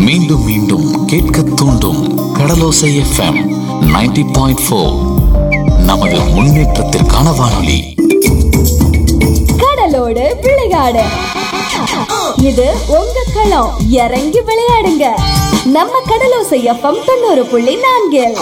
மீண்டும் மீண்டும் கேட்க தூண்டும் கடலோசை எஃப்எம் 90.4 பாயிண்ட் ஃபோர் நமது முன்னேற்றத்திற்கான வானொலி கடலோடு விளையாடு இது உங்க களம் இறங்கி விளையாடுங்க நம்ம கடலோசை எஃப்எம் தொண்ணூறு புள்ளி நான்கில்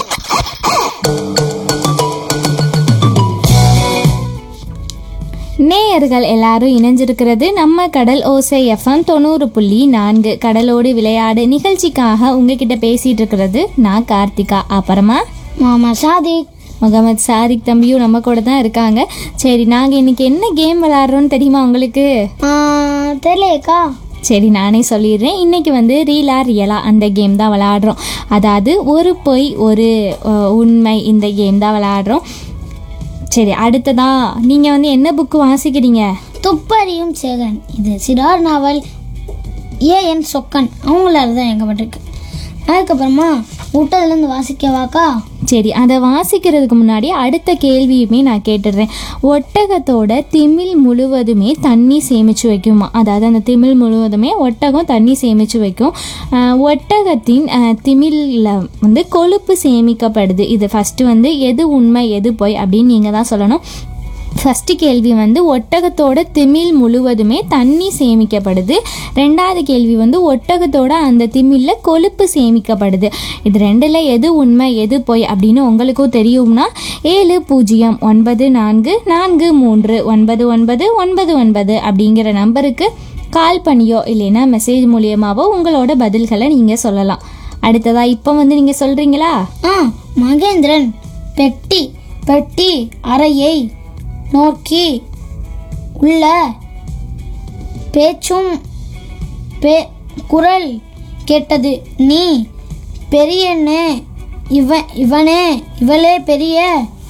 நேயர்கள் எல்லாரும் இணைஞ்சிருக்கிறது நம்ம கடல் ஓசை எஃப்எம் தொண்ணூறு புள்ளி நான்கு கடலோடு விளையாடு நிகழ்ச்சிக்காக உங்ககிட்ட பேசிட்டு இருக்கிறது நான் கார்த்திகா அப்புறமா மாமா சாதிக் முகமது சாதிக் தம்பியும் நம்ம கூட தான் இருக்காங்க சரி நாங்கள் இன்னைக்கு என்ன கேம் விளையாடுறோம்னு தெரியுமா உங்களுக்கு ஆ, தெரியலையேக்கா சரி நானே சொல்லிடுறேன் இன்னைக்கு வந்து ரீலா ரியலா அந்த கேம் தான் விளையாடுறோம் அதாவது ஒரு பொய் ஒரு அஹ், உண்மை இந்த கேம் தான் விளையாடுறோம் சரி அடுத்ததா நீங்கள் வந்து என்ன புக்கு வாசிக்கிறீங்க துப்பறியும் சேகன் இது சிறார் நாவல் ஏ என் சொக்கன் அவங்களால தான் எங்கப்பட்டிருக்கு அதுக்கப்புறமா விட்டதுலேருந்து வாசிக்கவாக்கா சரி அதை வாசிக்கிறதுக்கு முன்னாடி அடுத்த கேள்வியுமே நான் கேட்டுடுறேன் ஒட்டகத்தோட திமில் முழுவதுமே தண்ணி சேமித்து வைக்குமா அதாவது அந்த திமில் முழுவதுமே ஒட்டகம் தண்ணி சேமித்து வைக்கும் ஆஹ் ஒட்டகத்தின் ஆஹ், திமில்ல வந்து கொழுப்பு சேமிக்கப்படுது இது ஃபஸ்ட்டு வந்து எது உண்மை எது பொய் அப்படின்னு நீங்கள் தான் சொல்லணும் ஃபஸ்ட்டு கேள்வி வந்து ஒட்டகத்தோட திமில் முழுவதுமே தண்ணி சேமிக்கப்படுது ரெண்டாவது கேள்வி வந்து ஒட்டகத்தோட அந்த திமில்ல கொழுப்பு சேமிக்கப்படுது இது ரெண்டில் எது உண்மை எது பொய் அப்படின்னு உங்களுக்கும் தெரியும்னா ஏழு பூஜ்ஜியம் ஒன்பது நான்கு நான்கு மூன்று ஒன்பது ஒன்பது ஒன்பது ஒன்பது அப்படிங்கிற நம்பருக்கு கால் பண்ணியோ இல்லைன்னா மெசேஜ் மூலியமாவோ உங்களோட பதில்களை நீங்கள் சொல்லலாம் அடுத்ததா இப்போ வந்து நீங்கள் சொல்கிறீங்களா ஆ மகேந்திரன் பெட்டி பெட்டி அறையை நோக்கி உள்ள பேச்சும் பே குரல் கேட்டது நீ பெரியண்ணே இவன் இவனே இவளே பெரிய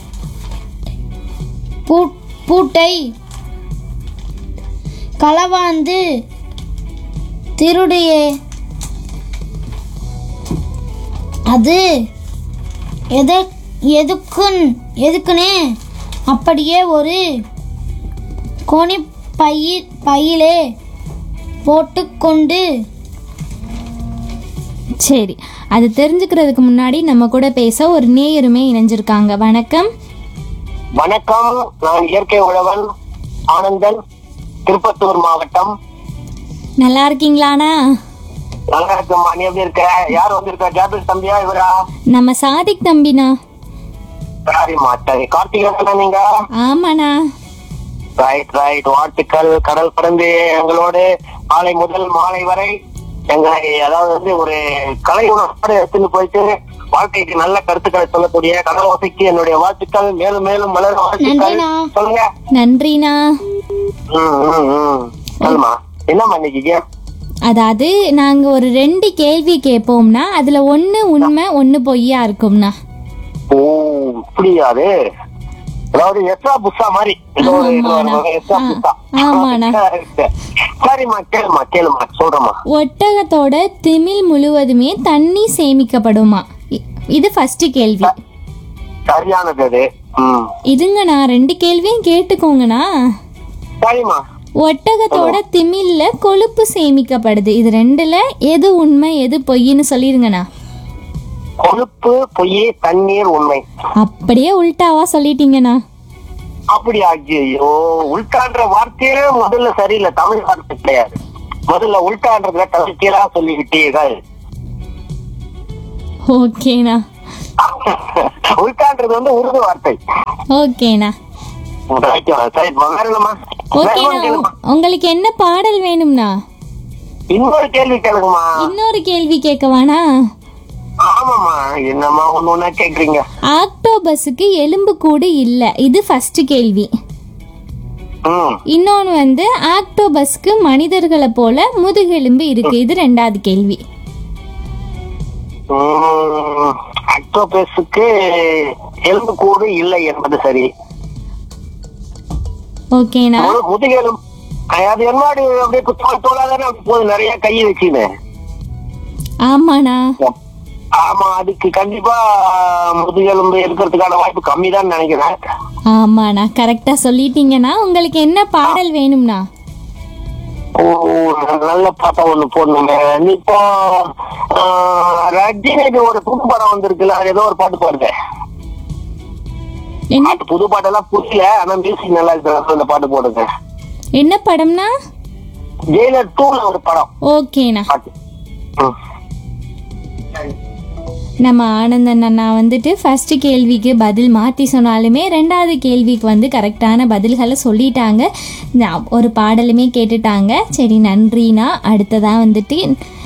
பூ- பூட்டை களவாந்து திருடியே அது எத எதுக்குன் எதுக்குனே அப்படியே ஒரு கோணி பைய பையிலே போட்டுக்கொண்டு சரி அது தெரிஞ்சுக்கிறதுக்கு முன்னாடி நம்ம கூட பேச ஒரு நேயருமே இணைஞ்சிருக்காங்க வணக்கம் வணக்கம் நான் இயற்கை உழவன் ஆனந்தன் திருப்பத்தூர் மாவட்டம் நல்லா இருக்கீங்களாண்ணா நல்லா இருக்கம்மா நீ எப்படி இருக்க யார் வந்திருக்கா ஜாபிர் தம்பியா இவரா நம்ம சாதிக் தம்பிண்ணா சரிம்மா சரி கார்த்திகா நீங்க ஆமாண்ணா ரைட் ரைட் வாழ்த்துக்கள் கடல் கடந்து எங்களோடு மாலை முதல் மாலை வரை எங்களை அதாவது வந்து ஒரு கலை உணர்வோடு எடுத்துட்டு போயிட்டு வாழ்க்கைக்கு நல்ல கருத்துக்களை சொல்லக்கூடிய கடல் வசைக்கு என்னுடைய வாழ்த்துக்கள் மேலும் மேலும் மலர வாழ்த்துக்கள் நன்றிண்ணா. சொல்லுங்க நன்றிண்ணா ம், ம், ம். சொல்லுமா என்னம்மா இன்னைக்கு game? அதாவது நாங்கள் ஒரு ரெண்டு கேள்வி கேட்போம்னா அதில் ஒன்று உண்மை ஒன்று பொய்யா இருக்கும்ண்ணா ஓ புரியாது அதாவது எஸ்ரா புஸ்ஸா மாதிரி ஏதோ ஒரு இது ஆமாண்ணா. ஒரு எஸ்ரா ஆ, புஸ்ஸா ஆமாண்ணா. சரிம்மா கேளுமா கேளுமா சொல்றேம்மா ஒட்டகத்தோட திமில் முழுவதுமே தண்ணி சேமிக்கப்படுமா இ- இது ஃபர்ஸ்ட் கேள்வி சரியானது அது ம் இதுங்கண்ணா ரெண்டு கேள்வியும் கேட்டுக்கோங்கண்ணா சரிம்மா ஒட்டகத்தோட திமில்ல கொழுப்பு சேமிக்கப்படுது இது ரெண்டுல எது உண்மை எது பொய்ன்னு சொல்லிருங்கண்ணா கொழுப்பு பொய் தண்ணீர் உண்மை அப்படியே உல்டாவா சொல்லிட்டீங்கண்ணா அப்படி ஐயோ உள்டான்ற வார்த்தையே முதல்ல சரியில்லை தமிழ் வார்த்தை கிடையாது முதல்ல உள்டான்றதுல கவிக்கீரா சொல்லிவிட்டீர்கள் ஓகேண்ணா உள்டான்றது வந்து உருது வார்த்தை ஓகேண்ணா Right, சரி வேற என்னம்மா வேற ஓகேண்ணா ஒண்ணு கேளுமா. உங்களுக்கு என்ன பாடல் வேணும்ண்ணா இன்னொரு கேள்வி கேளுங்கம்மா இன்னொரு கேள்வி கேட்கவானா ஆமாம்மா என்னம்மா ஒண்ணு ஒண்ணா கேக்குறீங்க ஆக்டோபஸுக்கு எலும்பு கூடு இல்லை இது ஃபர்ஸ்ட் கேள்வி ம் இன்னொன்று வந்து ஆக்டோபஸ்க்கு மனிதர்களை போல முதுகெலும்பு இருக்கு இது ரெண்டாவது கேள்வி அக்டோபஸுக்கு எலும்பு கூடு இல்லை என்பது சரி ஓகேண்ணா முழு- முதுகெலும் அது என்னோட அப்படியே தோல் தோலாதானே அப்படி போகுது நிறைய கை வச்சுன்னு ஆமாண்ணா ஆமா அதுக்கு கண்டிப்பா முதுகெலும்பு இருக்கிறதுக்கான வாய்ப்பு கம்மி தான் நினைக்கிறேன் ஆமாண்ணா கரெக்டாக சொல்லிட்டீங்கண்ணா உங்களுக்கு என்ன பாடல் வேணும்ண்ணா ஓ நல்ல பாட்டா ஒண்ணு போடணுங்க இப்போ ஆஹ், ரஜினிக்கு ஒரு புது படம் வந்திருக்குல்ல அது ஏதோ ஒரு பாட்டு பாடுங்க என்ன பாட்டு புது பாட்டெல்லாம் புரியல ஆனா மியூசிக் நல்லா இருக்கு அந்த பாட்டு போடுங்க என்ன படம்னா ஜெயிலர் டூல ஒரு படம் ஓகேண்ணா பாட்டு ம். நம்ம ஆனந்தன் அண்ணா வந்துட்டு ஃபர்ஸ்ட் கேள்விக்கு பதில் மாற்றி சொன்னாலுமே ரெண்டாவது கேள்விக்கு வந்து கரெக்டான பதில்களை சொல்லிட்டாங்க நான் ஒரு பாடலுமே கேட்டுட்டாங்க சரி நன்றிண்ணா அடுத்ததாக வந்துட்டு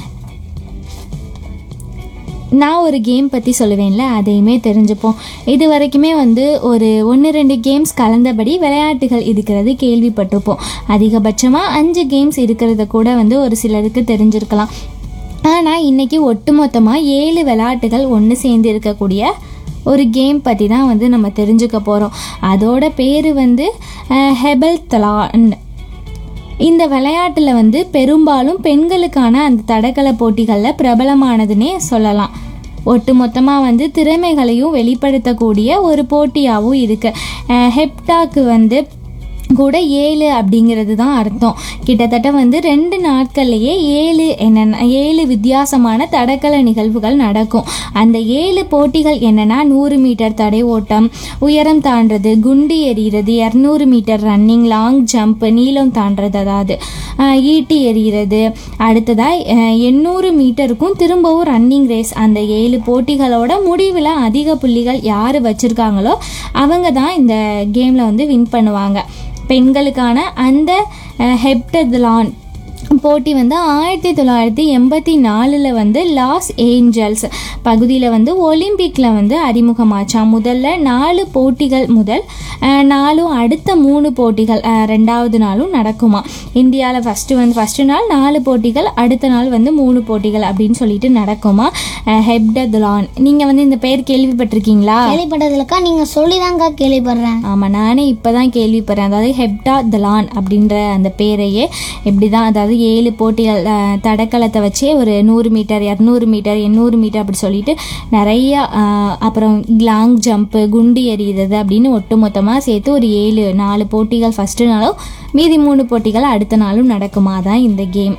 நான் ஒரு கேம் பற்றி சொல்லுவேன்ல அதையுமே தெரிஞ்சுப்போம் இது வரைக்குமே வந்து ஒரு ஒன்று ரெண்டு கேம்ஸ் கலந்தபடி விளையாட்டுகள் இருக்கிறது கேள்விப்பட்டிருப்போம் அதிகபட்சமாக அஞ்சு கேம்ஸ் இருக்கிறத கூட வந்து ஒரு சிலருக்கு தெரிஞ்சிருக்கலாம் ஆனால் இன்னைக்கு ஒட்டுமொத்தமாக ஏழு விளையாட்டுகள் ஒன்று சேர்ந்து இருக்கக்கூடிய ஒரு கேம் பற்றி தான் வந்து நம்ம தெரிஞ்சுக்க போகிறோம் அதோட பேர் வந்து அஹ், ஹெபல் தலான் இந்த விளையாட்டில் வந்து பெரும்பாலும் பெண்களுக்கான அந்த தடகள போட்டிகளில் பிரபலமானதுன்னே சொல்லலாம் ஒட்டுமொத்தமாக வந்து திறமைகளையும் வெளிப்படுத்தக்கூடிய ஒரு போட்டியாகவும் இருக்குது ஹெப்டாக்கு வந்து கூட ஏழு அப்படிங்கிறது தான் அர்த்தம் கிட்டத்தட்ட வந்து ரெண்டு நாட்கள்லேயே ஏழு என்னென்ன ஏழு வித்தியாசமான தடகள நிகழ்வுகள் நடக்கும் அந்த ஏழு போட்டிகள் என்னென்னா நூறு மீட்டர் தடை ஓட்டம் உயரம் தாண்டுறது குண்டு எறிகிறது இரநூறு மீட்டர் ரன்னிங் லாங் ஜம்ப் நீளம் தாண்டுறது அதாவது ஆஹ், ஈட்டி எறிகிறது அடுத்ததாக எண்ணூறு மீட்டருக்கும் திரும்பவும் ரன்னிங் ரேஸ் அந்த ஏழு போட்டிகளோட முடிவில் அதிக புள்ளிகள் யார் வச்சுருக்காங்களோ அவங்க தான் இந்த கேமில் வந்து வின் பண்ணுவாங்க பெண்களுக்கான அந்த ஹெப்டத்லான் போட்டி வந்து ஆயிரத்தி தொள்ளாயிரத்தி எண்பத்தி நாலில் வந்து லாஸ் ஏஞ்சல்ஸ் பகுதியில் வந்து ஒலிம்பிக்கில் வந்து அறிமுகமாச்சாம் முதல்ல நாலு போட்டிகள் முதல் அஹ், நாலும் அடுத்த மூணு போட்டிகள் அஹ், ரெண்டாவது நாளும் நடக்குமா இந்தியாவில் ஃபஸ்ட்டு வந்து ஃபஸ்ட்டு நாள் நாலு போட்டிகள் அடுத்த நாள் வந்து மூணு போட்டிகள் அப்படின்னு சொல்லிட்டு நடக்குமா ஹெப்டத்லான் நீங்கள் வந்து இந்த பேர் கேள்விப்பட்டிருக்கீங்களா கேள்விப்பட்டதுலக்கா நீங்க சொல்லிதான்க்கா கேள்விப்படுறேன் ஆமாம் நானே இப்போ தான் கேள்விப்படுறேன் அதாவது ஹெப்டா தலான் அப்படின்ற அந்த பேரையே இப்படி தான் அதாவது ஏழு போட்டிகள் அஹ், தடகளத்தை வச்சே ஒரு நூறு மீட்டர் இரநூறு மீட்டர் எண்ணூறு மீட்டர் அப்படி சொல்லிட்டு நிறைய அஹ், அப்புறம் லாங் ஜம்ப்பு குண்டு எறிகிறது அப்படின்னு ஒட்டுமொத்தமாக சேர்த்து ஒரு ஏழு நாலு போட்டிகள் ஃபஸ்ட்டு நாளும் மீதி மூணு போட்டிகள் அடுத்த நாளும் நடக்குமா தான் இந்த கேம்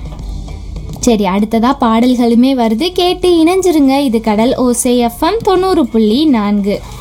சரி அடுத்ததா பாடல்களுமே வருது கேட்டு இணைஞ்சிருங்க இது கடல் ஓசை எஃப்எம் தொண்ணூறு புள்ளி நான்கு